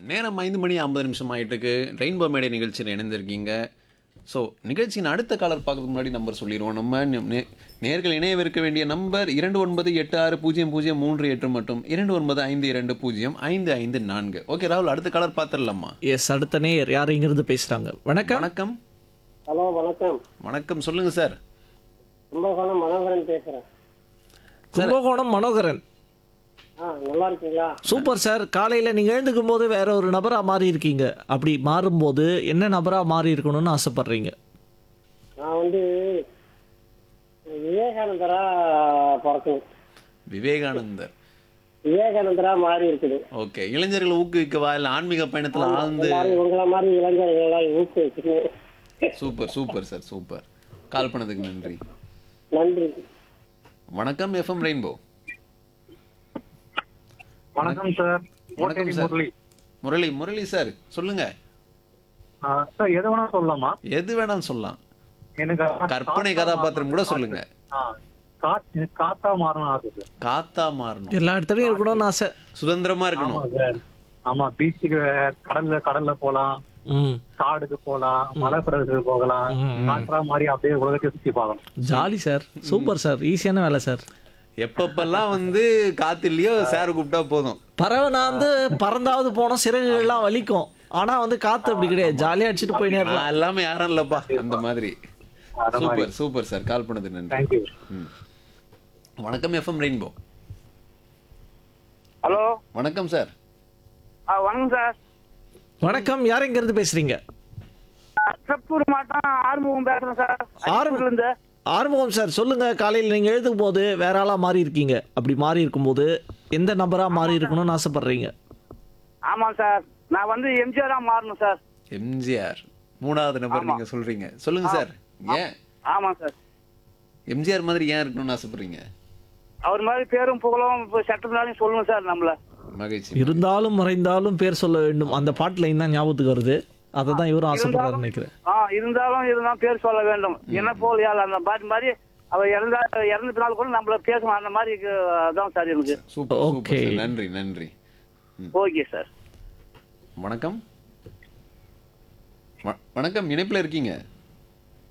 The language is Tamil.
நேரம் ஐந்து மணி ஐம்பது நிமிஷம் ஆயிட்டுருக்கு ரெயின்போ மேடை நிகழ்ச்சியில் இணைந்திருக்கீங்க ஸோ நிகழ்ச்சியின் அடுத்த காலர் பார்க்கறதுக்கு முன்னாடி நம்பர் சொல்லிடுவோம் நம்ம நே- நே- நேர்கள் இணையவிருக்க வேண்டிய நம்பர் இரண்டு ஒன்பது எட்டு ஆறு பூஜ்ஜியம் பூஜ்ஜியம் மூன்று எட்டு மற்றும் இரண்டு ஒன்பது ஐந்து இரண்டு பூஜ்ஜியம் ஐந்து ஐந்து நான்கு ஓகே ராகுல் அடுத்த காலர் பார்த்துடலாமா எஸ் அடுத்த நேயர் யார் இங்கிருந்து பேசுறாங்க வணக்கம் வணக்கம் ஹலோ வணக்கம் வணக்கம் சொல்லுங்க சார் கும்பகோணம் மனோகரன் பேசுறேன் கும்பகோணம் மனோகரன் ஆ நல்லா இருக்கீங்களா சூப்பர் சார் காலையில நீங்க எழுந்துக்கும் போது வேற ஒரு நபரா மாறி இருக்கீங்க அப்படி மாறும்போது என்ன நபரா மாறி இருக்கணும்னு ஆசைப்படுறீங்க நான் வந்து விவேகானந்தரா பிறக்கணும் விவேகானந்தர் விவேகானந்தரா மாறி இருக்குது ஓகே இளைஞர்களை ஊக்குவிக்கவா இல்லை ஆன்மீக பயணத்தில் ஆழ்ந்து எல்லாரும் உங்களை மாதிரி இளைஞர்களெல்லாம் ஊக்குவிக்கணும் super super sir super call பண்ணதுக்கு நன்றி நன்றி வணக்கம் எஃப்எம் ரெயின்போ வணக்கம் சார் வணக்கம் ஓட்டேரி சார். முரளி முரளி முரளி சார் சொல்லுங்க ஆ, சார் எது வேணா சொல்லலாமா எது வேணாலும் சொல்லலாம் எனக்கு கற்பனை கதாபாத்திரம் கூட சொல்லுங்க ஆ, கா- எனக்கு காத்தா மாறணும் ஆசை சார் காத்தா மாறணும் எல்லா இடத்துலயும் இருக்கணும்னு ஆசை சுதந்திரமா ஆமா இருக்கணும் சார் ஆமா பீச்சுக்கு கடல்ல கடல்ல போலாம் ம் காடுக்கு போலாம் மலை பிரதேசத்துக்கு போகலாம் காற்றா மாதிரி அப்படியே உலகத்தை சுத்தி பார்க்கணும் ஜாலி சார் சூப்பர் சார் ஈஸியான வேலை சார் எப்பப்பெல்லாம் வந்து காத்து இல்லையோ சார் கூப்பிட்டா போதும் பறவை நான் வந்து பறந்தாவது போனோம் சிறகுகள்லாம் வலிக்கும் ஆனா வந்து காத்து அப்படி கிடையாது ஜாலியா அடிச்சுட்டு போய் நேரலாம் நான் எல்லாமே யாரும் இல்லப்பா அந்த மாதிரி அந்த மாதிரி சூப்பர் சூப்பர் சார் கால் பண்ணது நன்றி தேங்க்யூ ம். வணக்கம் எஃப்எம் ரெயின்போ ஹலோ வணக்கம் சார் ஆ வணக்கம் சார் வணக்கம் யார் இங்க இருந்து பேசுறீங்க திருப்பூர் மாவட்டம் ஆறுமுகம் பேசுறேன் சார் ஆறுமுகம். இருந்து ஆறுமுகம் சார் சொல்லுங்க காலையில் நீங்க எழுதும் போது வேற ஆளா மாறி இருக்கீங்க அப்படி மாறி இருக்கும்போது எந்த நபரா மாறி இருக்கணும்னு ஆசைப்படுறீங்க ஆமாம் சார் நான் வந்து எம்ஜிஆரா மாறணும் சார் எம்ஜிஆர் மூணாவது நபர் நீங்க சொல்றீங்க சொல்லுங்க சார் ஏன் ஆமாம் சார் எம்ஜிஆர் மாதிரி ஏன் இருக்கணும்னு ஆசைப்படுறீங்க அவர் மாதிரி பேரும் புகழும் இப்போ சட்டத்தினாலையும் சொல்லணும் சார் நம்மள மகிழ்ச்சி இருந்தாலும் மறைந்தாலும் பேர் சொல்ல வேண்டும் அந்த பாட்டுல தான் ஞாபகத்துக்கு வருது அதை தான் இவரும் ஆசைப்படுறாரு நினைக்கிறேன் ஆ இருந்தாலும் இருந்தாலும் பேர் சொல்ல வேண்டும் என்ன போல் யாழ் அந்த பாட்டு மாதிரி அவர் இறந்தா இறந்த பின்னால் கூட நம்மள பேசணும் அந்த மாதிரி இருக்கு. அதான் சார் எனக்கு சூப்பர் சூப்பர் Okay. சார். நன்றி நன்றி ஓகே சார் வணக்கம் வ- வணக்கம் இணைப்புல இருக்கீங்க